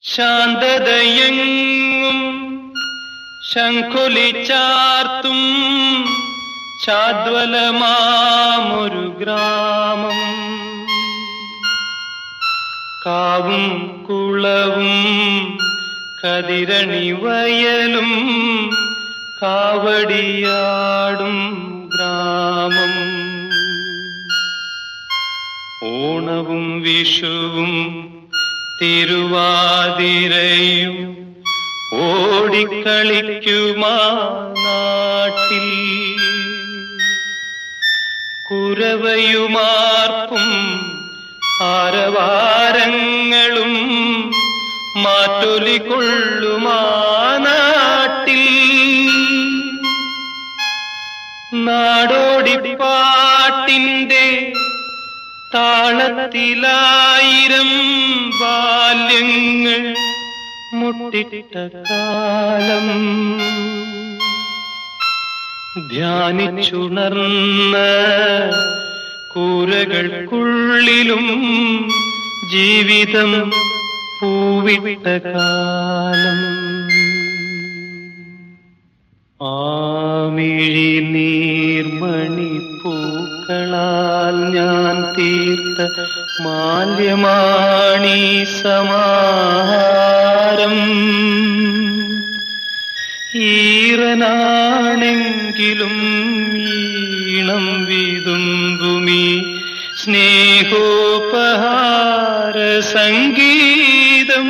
ശാന്തതയെങ്ങും ശംഖുലി ചാർത്തും ചാദ്വലമാമൊരു ഗ്രാമം കാവും കുളവും കതിരണി വയലും കാവടിയാടും ഗ്രാമം ഓണവും വിഷുവും തിരുവാതിരയും ഓടിക്കളിക്കുമാ നാട്ടിൽ കുരവയുമാർപ്പും ആരവാരങ്ങളും മാറ്റൊലി കൊള്ളുമാ നാട്ടിൽ നാടോടിപ്പാട്ടിന്റെ താളത്തിലായിരം ബാല്യങ്ങൾ മുട്ടിട്ട കാലം ധ്യാനിച്ചുണർന്ന കൂരകൾക്കുള്ളിലും ജീവിതം പൂവിട്ട കാലം ആമിഴി നീർമണി പൂക്കളാൽ ഞാൻ തീർത്ത മാല്യമാണി സമാരം ഈറനാണെങ്കിലും ഈണം വിതുമ്പുമീ സ്നേഹോപഹാര സംഗീതം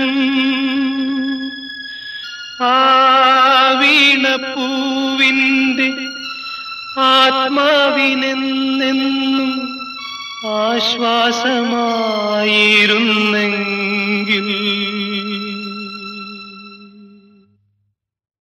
ആവീണപ്പൂവിന്റെ ആത്മാവിനെന്നെന്നും ആശ്വാസമായിരുന്നെങ്കിൽ